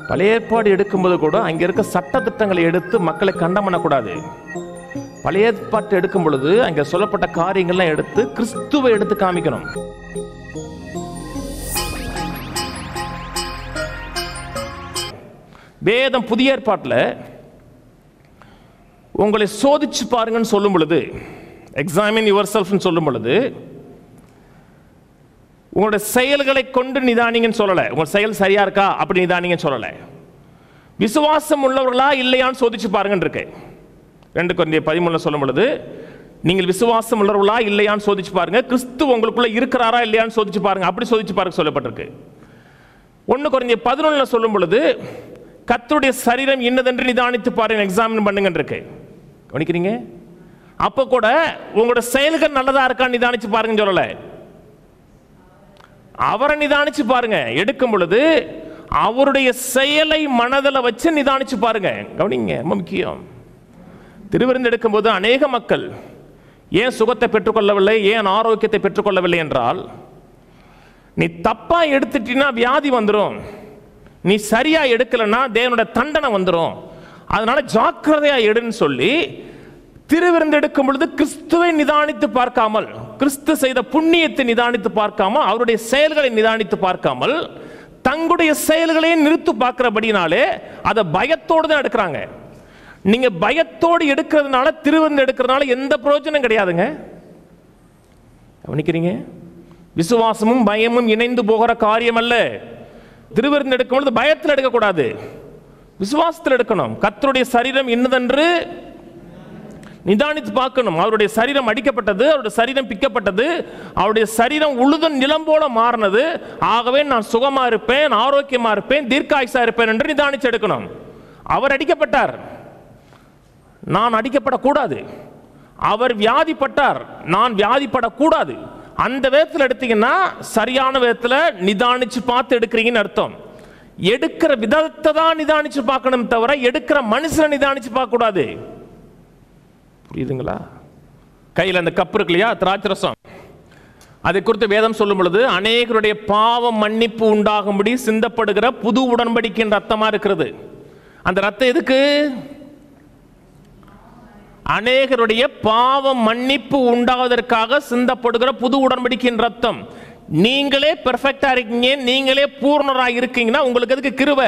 பழைய ஏற்பாடு எடுக்கும்போது கூட அங்க இருக்க சட்ட திட்டங்களை எடுத்து மக்களை கண்டம் பண்ணக்கூடாது பழைய ஏற்பாட்டு எடுக்கும் பொழுது அங்க சொல்லப்பட்ட காரியங்கள்லாம் எடுத்து கிறிஸ்துவை எடுத்து காமிக்கணும் வேதம் புதிய ஏற்பாட்டில் உங்களை சோதிச்சு பாருங்கன்னு சொல்லும் பொழுது எக்ஸாமின் யுவர் செல்ஃப்னு சொல்லும் பொழுது உங்களோட செயல்களை கொண்டு நிதானிங்கன்னு சொல்லலை உங்கள் செயல் சரியா இருக்கா அப்படி நிதானிங்கன்னு சொல்லலை விசுவாசம் உள்ளவர்களா இல்லையான்னு சோதிச்சு பாருங்கன்னு இருக்கு ரெண்டு குழந்தைய பதிமூணுல சொல்லும் பொழுது நீங்கள் விசுவாசம் உள்ளவர்களா இல்லையான்னு சோதிச்சு பாருங்க கிறிஸ்து உங்களுக்குள்ள இருக்கிறாரா இல்லையான்னு சோதிச்சு பாருங்க அப்படி சோதிச்சு பாருங்க சொல்லப்பட்டிருக்கு ஒன்று குறைஞ்ச பதினொன்றில் சொல்லும் பொழுது கர்த்தருடைய சரீரம் இன்னதென்று நிதானித்து பாருங்க எக்ஸாமின் பண்ணுங்கன்னு இருக்கு கவனிக்கிறீங்க அப்போ கூட உங்களோட செயல்கள் நல்லதா இருக்கான்னு நிதானிச்சு பாருங்கன்னு சொல்லலை அவரை நிதானிச்சு பாருங்க எடுக்கும் பொழுது அவருடைய செயலை மனதில் வச்சு நிதானிச்சு பாருங்க கவனிங்க ரொம்ப முக்கியம் திருவிருந்து எடுக்கும்போது அநேக மக்கள் ஏன் சுகத்தை பெற்றுக்கொள்ளவில்லை ஏன் ஆரோக்கியத்தை பெற்றுக்கொள்ளவில்லை என்றால் நீ தப்பா எடுத்துட்டீன்னா வியாதி வந்துடும் நீ சரியா எடுக்கலைன்னா தேவனுடைய தண்டனை வந்துடும் அதனால ஜாக்கிரதையா எடுன்னு சொல்லி திருவிருந்து எடுக்கும் பொழுது கிறிஸ்துவை நிதானித்து பார்க்காமல் கிறிஸ்து செய்த புண்ணியத்தை நிதானித்து பார்க்காமல் அவருடைய செயல்களை நிதானித்து பார்க்காமல் தங்களுடைய செயல்களையே நிறுத்து பார்க்கிறபடினாலே அதை பயத்தோடு தான் எடுக்கிறாங்க நீங்க பயத்தோடு எடுக்கிறதுனால திருவிருந்து எடுக்கிறதுனால எந்த பிரயோஜனம் கிடையாதுங்க கவனிக்கிறீங்க விசுவாசமும் பயமும் இணைந்து போகிற காரியம் அல்ல திருவிருந்து எடுக்கும் பொழுது பயத்தில் எடுக்கக்கூடாது விசுவாசத்தில் எடுக்கணும் கர்த்தருடைய சரீரம் இன்னதென்று நிதானித்து பார்க்கணும் அவருடைய சரீரம் அடிக்கப்பட்டது அவருடைய சரீரம் பிக்கப்பட்டது அவருடைய சரீரம் உழுதும் நிலம் போல மாறினது ஆகவே நான் சுகமா இருப்பேன் ஆரோக்கியமா இருப்பேன் தீர்க்காயுசா இருப்பேன் என்று நிதானிச்சு எடுக்கணும் அவர் அடிக்கப்பட்டார் நான் அடிக்கப்படக்கூடாது அவர் வியாதிப்பட்டார் நான் வியாதிப்படக்கூடாது அந்த விதத்தில் எடுத்தீங்கன்னா சரியான விதத்தில் நிதானிச்சு பார்த்து எடுக்கிறீங்கன்னு அர்த்தம் எடுக்கிற விதத்தை தான் நிதானிச்சு பார்க்கணும் தவிர எடுக்கிற மனுஷனை நிதானிச்சு பார்க்க கூடாது புரியுதுங்களா கையில் அந்த கப் இருக்கு இல்லையா திராட்சை ரசம் அதை குறித்து வேதம் சொல்லும் பொழுது அநேகருடைய பாவம் மன்னிப்பு உண்டாகும்படி சிந்தப்படுகிற புது உடன்படிக்கையின் ரத்தமா இருக்கிறது அந்த ரத்தம் எதுக்கு அநேகருடைய பாவம் மன்னிப்பு உண்டாவதற்காக சிந்தப்படுகிற புது உடன்படிக்கையின் ரத்தம் நீங்களே பெர்ஃபெக்டா இருக்கீங்க நீங்களே பூர்ணரா இருக்கீங்கன்னா உங்களுக்கு எதுக்கு கிருபை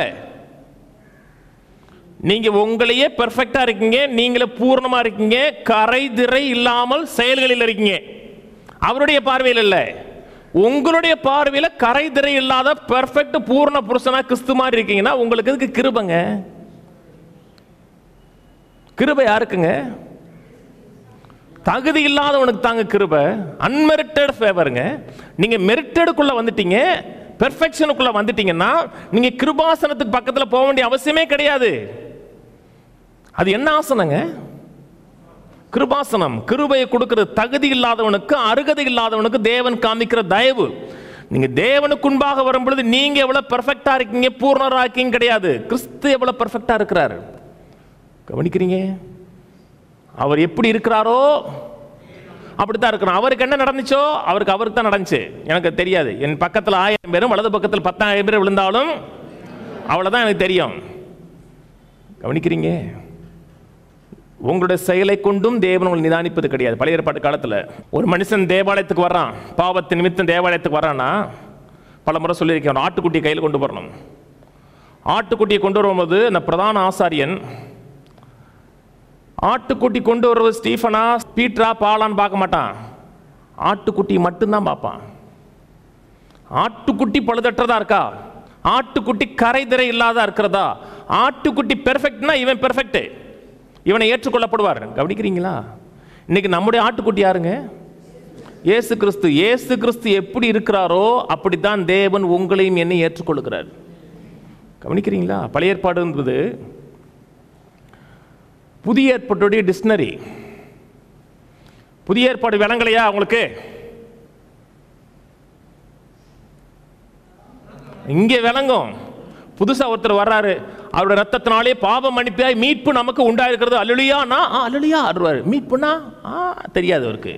நீங்க உங்களையே பெர்ஃபெக்டா இருக்கீங்க நீங்களே பூர்ணமா இருக்கீங்க கரை திரை இல்லாமல் செயல்களில் இருக்கீங்க அவருடைய பார்வையில் இல்லை உங்களுடைய பார்வையில் கரை திரை இல்லாத பெர்ஃபெக்ட் பூர்ண புருஷனா கிறிஸ்து மாதிரி இருக்கீங்கன்னா உங்களுக்கு எதுக்கு கிருபங்க கிருபை யாருக்குங்க தகுதி இல்லாதவனுக்கு தாங்க கிருபை அன்மெரிட்டட் ஃபேவருங்க நீங்க மெரிட்டடுக்குள்ள வந்துட்டீங்க பெர்ஃபெக்ஷனுக்குள்ள வந்துட்டீங்கன்னா நீங்க கிருபாசனத்துக்கு பக்கத்துல போக வேண்டிய அவசியமே கிடையாது அது என்ன ஆசனங்க கிருபாசனம் கிருபையை கொடுக்கிறது தகுதி இல்லாதவனுக்கு அருகதை இல்லாதவனுக்கு தேவன் காமிக்கிற தயவு நீங்க தேவனுக்கு முன்பாக வரும் பொழுது நீங்க எவ்வளவு பெர்ஃபெக்டா இருக்கீங்க பூர்ணரா இருக்கீங்க கிடையாது கிறிஸ்து எவ்வளவு பெர்ஃபெக்டா இருக்கிறாரு கவனிக்கிறீங்க அவர் எப்படி இருக்கிறாரோ அப்படித்தான் இருக்கணும் அவருக்கு என்ன நடந்துச்சோ அவருக்கு அவருக்கு தான் நடந்துச்சு எனக்கு தெரியாது என் பக்கத்தில் ஆயிரம் பேரும் வலது பக்கத்தில் பத்தாயிரம் பேர் விழுந்தாலும் அவ்வளோதான் எனக்கு தெரியும் கவனிக்கிறீங்க உங்களுடைய செயலை கொண்டும் தேவன் உங்களை நிதானிப்பது கிடையாது பழைய ஏற்பாட்டு காலத்தில் ஒரு மனுஷன் தேவாலயத்துக்கு வர்றான் பாவத்து நிமித்தம் தேவாலயத்துக்கு வர்றான்னா பல முறை சொல்லியிருக்கேன் ஆட்டுக்குட்டியை கையில் கொண்டு வரணும் ஆட்டுக்குட்டியை கொண்டு வரும்போது அந்த பிரதான ஆசாரியன் ஆட்டுக்குட்டி கொண்டு வருவது ஸ்டீஃபனா பீட்ரா பாலான்னு பார்க்க மாட்டான் ஆட்டுக்குட்டி மட்டும்தான் பார்ப்பான் ஆட்டுக்குட்டி பழுதற்றதா இருக்கா ஆட்டுக்குட்டி கரை திரை இல்லாத இருக்கிறதா ஆட்டுக்குட்டி பெர்ஃபெக்ட்னா இவன் பெர்ஃபெக்ட் இவனை ஏற்றுக்கொள்ளப்படுவார் கவனிக்கிறீங்களா இன்னைக்கு நம்முடைய ஆட்டுக்குட்டி யாருங்க இயேசு கிறிஸ்து இயேசு கிறிஸ்து எப்படி இருக்கிறாரோ அப்படித்தான் தேவன் உங்களையும் என்னை ஏற்றுக்கொள்கிறார் கவனிக்கிறீங்களா பழைய ஏற்பாடு என்பது புதிய ஏற்பாட்டுடைய டிக்ஷனரி புதிய ஏற்பாடு விளங்கலையா உங்களுக்கு இங்கே விளங்கும் புதுசா ஒருத்தர் வர்றாரு அவரோட ரத்தத்தினாலே பாவம் மன்னிப்பாய் மீட்பு நமக்கு உண்டாயிருக்கிறது அலுலியானா அலுலியா ஆடுவார் மீட்புனா ஆ தெரியாது அவருக்கு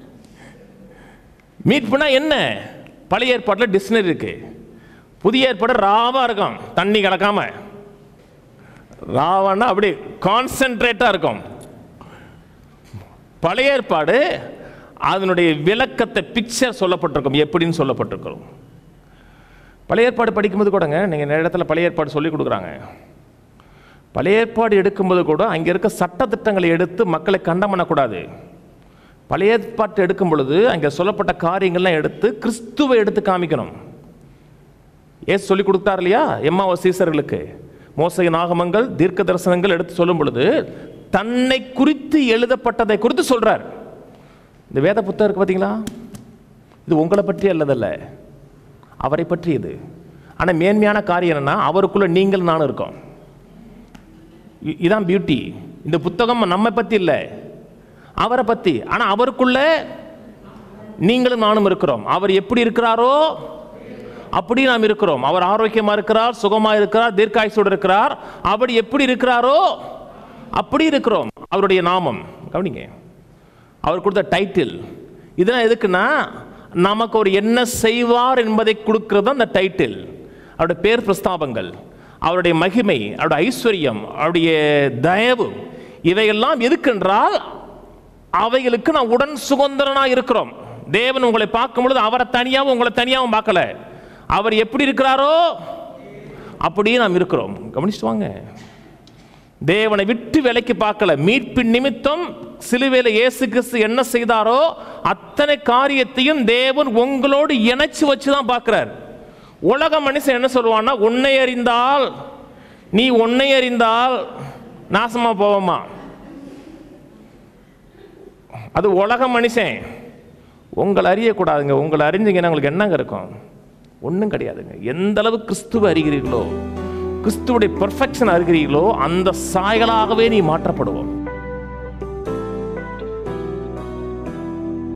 மீட்புனா என்ன பழைய ஏற்பாட்டில் டிக்ஷனரி இருக்கு புதிய ஏற்பாடு ராவா இருக்கும் தண்ணி கலக்காம ராவணா அப்படி கான்சென்ட்ரேட்டாக இருக்கும் பழைய ஏற்பாடு அதனுடைய விளக்கத்தை பிக்சர் சொல்லப்பட்டிருக்கும் எப்படின்னு சொல்லப்பட்டிருக்கும் பழைய ஏற்பாடு படிக்கும்போது கூடங்க நீங்கள் நிறைய இடத்துல பழைய ஏற்பாடு சொல்லி கொடுக்குறாங்க பழைய ஏற்பாடு எடுக்கும்போது கூட அங்கே இருக்க சட்டத்திட்டங்களை எடுத்து மக்களை கண்டம் பண்ணக்கூடாது பழைய ஏற்பாட்டு எடுக்கும் பொழுது அங்கே சொல்லப்பட்ட காரியங்கள்லாம் எடுத்து கிறிஸ்துவை எடுத்து காமிக்கணும் ஏசு சொல்லி கொடுத்தார் இல்லையா எம்மாவ சீசர்களுக்கு மோசையின் ஆகமங்கள் தீர்க்க தரிசனங்கள் எடுத்து சொல்லும் பொழுது தன்னை குறித்து எழுதப்பட்டதை குறித்து சொல்றார் இந்த வேத புத்தகம் இருக்கு பார்த்தீங்களா இது உங்களை பற்றி அல்லதல்ல அவரை பற்றியது ஆனால் மேன்மையான காரியம் என்னன்னா அவருக்குள்ள நீங்கள் நானும் இருக்கோம் இ- இதான் பியூட்டி இந்த புத்தகம் நம்மை பற்றி இல்லை அவரை பற்றி ஆனால் அவருக்குள்ள நீங்களும் நானும் இருக்கிறோம் அவர் எப்படி இருக்கிறாரோ அப்படி நாம் இருக்கிறோம் அவர் ஆரோக்கியமா இருக்கிறார் சுகமா இருக்கிறார் தீர்க்காயுசோடு இருக்கிறார் அப்படி எப்படி இருக்கிறாரோ அப்படி இருக்கிறோம் அவருடைய நாமம் கவனிங்க அவர் கொடுத்த டைட்டில் இதெல்லாம் எதுக்குன்னா நமக்கு ஒரு என்ன செய்வார் என்பதை கொடுக்கிறது அந்த டைட்டில் அவருடைய பேர் பிரஸ்தாபங்கள் அவருடைய மகிமை அவருடைய ஐஸ்வர்யம் அவருடைய தயவு இவையெல்லாம் எதுக்கென்றால் அவைகளுக்கு நான் உடன் சுதந்திரனா இருக்கிறோம் தேவன் உங்களை பார்க்கும் பொழுது அவரை தனியாகவும் உங்களை தனியாகவும் பார்க்கல அவர் எப்படி இருக்கிறாரோ அப்படியே நாம் இருக்கிறோம் கவனிச்சுட்டு வாங்க தேவனை விட்டு விலைக்கு பார்க்கல மீட்பின் நிமித்தம் சிலுவையில இயேசு கிறிஸ்து என்ன செய்தாரோ அத்தனை காரியத்தையும் தேவன் உங்களோடு இணைச்சு வச்சு தான் பார்க்கிறார் உலக மனுஷன் என்ன சொல்லுவான்னா உன்னை அறிந்தால் நீ உன்னை அறிந்தால் நாசமா போவமா அது உலக மனுஷன் உங்களை அறியக்கூடாதுங்க உங்களை அறிஞ்சீங்கன்னா உங்களுக்கு என்னங்க இருக்கும் ஒன்றும் கிடையாதுங்க எந்த அளவு கிறிஸ்துவ அறிகிறீர்களோ கிறிஸ்துவுடைய பெர்ஃபெக்ஷன் அறிகிறீர்களோ அந்த சாயலாகவே நீ மாற்றப்படுவோம்